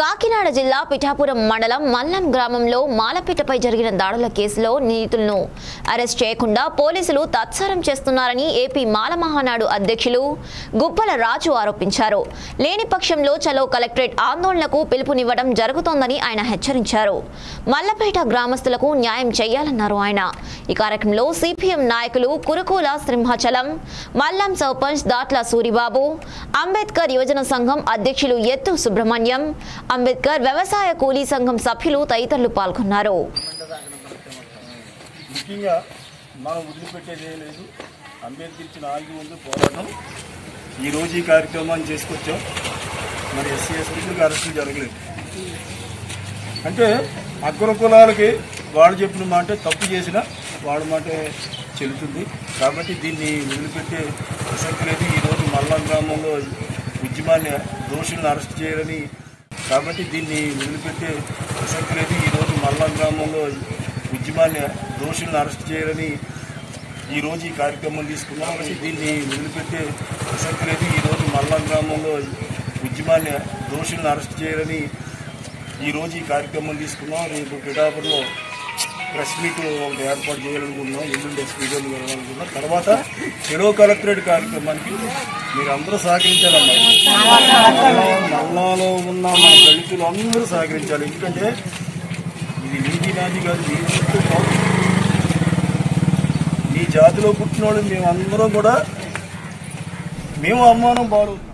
కాకినాడ జిల్లా పిఠాపురం మండలం మల్లం గ్రామంలో మాలపిట్టపై జరిగిన దాడుల కేసులో నిందితులను అరెస్ట్ చేయకుండా పోలీసులు తత్సరం చేస్తున్నారని ఏపీ మాల మహానాడు అధ్యక్షులు గుబ్బల రాజు ఆరోపించారు లేని పక్షంలో చలో కలెక్టరేట్ ఆందోళనకు పిలుపునివ్వడం జరుగుతోందని ఆయన హెచ్చరించారు మల్లపేట గ్రామస్తులకు న్యాయం చేయాలన్నారు ఆయన ఈ కార్యక్రమంలో సిపిఎం నాయకులు కురుకూల సింహాచలం మల్లం సర్పంచ్ దాట్ల సూరిబాబు అంబేద్కర్ యువజన సంఘం అధ్యక్షులు ఎత్తు సుబ్రహ్మణ్యం అంబేద్కర్ వ్యవసాయ కూలీ సంఘం సభ్యులు తదితరులు పాల్గొన్నారు ముఖ్యంగా మనం వదిలిపెట్టేది ఏం లేదు అంబేద్కర్ ఇచ్చిన ఆయుధం ఉంది పోరాటం ఈరోజు ఈ కార్యక్రమాన్ని చేసుకొచ్చాం మరి ఎస్సీ ఎస్టీలకు అరెస్టులు జరగలేదు అంటే అగ్ర కులాలకి వాళ్ళు చెప్పిన మాట తప్పు చేసిన వాళ్ళ మాట చెల్లుతుంది కాబట్టి దీన్ని వదిలిపెట్టే ప్రసక్తి లేదు ఈరోజు మల్లం గ్రామంలో ఉద్యమాన్ని దోషులను అరెస్ట్ చేయాలని కాబట్టి దీన్ని వదిలిపెట్టే ప్రసక్తి లేదు ఈరోజు మల్లం గ్రామంలో ఉద్యమాన్ని దోషులను అరెస్ట్ చేయాలని ఈరోజు ఈ కార్యక్రమం తీసుకున్నాం కాబట్టి దీన్ని వదిలిపెట్టే ప్రసక్తి లేదు ఈరోజు మల్లం గ్రామంలో ఉద్యమాన్ని దోషులను అరెస్ట్ చేయాలని ఈరోజు ఈ కార్యక్రమం తీసుకున్నాం రేపు పిఠాపురంలో ప్రెస్ మీట్ ఒకటి ఏర్పాటు చేయాలనుకుంటున్నాం ఎల్లుండి స్పీకర్లు వెళ్ళాలనుకుంటున్నాం తర్వాత చెడో కలెక్టరేట్ కార్యక్రమానికి మీరు అందరూ సహకరించాలమ్మా నల్లా- నల్లాలో ఉన్న మన దళితులు అందరూ సహకరించాలి ఎందుకంటే ఇది నీతి నాది కాదు మీ చుట్టూ కాదు. మీ జాతిలో పుట్టిన వాళ్ళు మేమందరం కూడా మేము అవమానం పాలు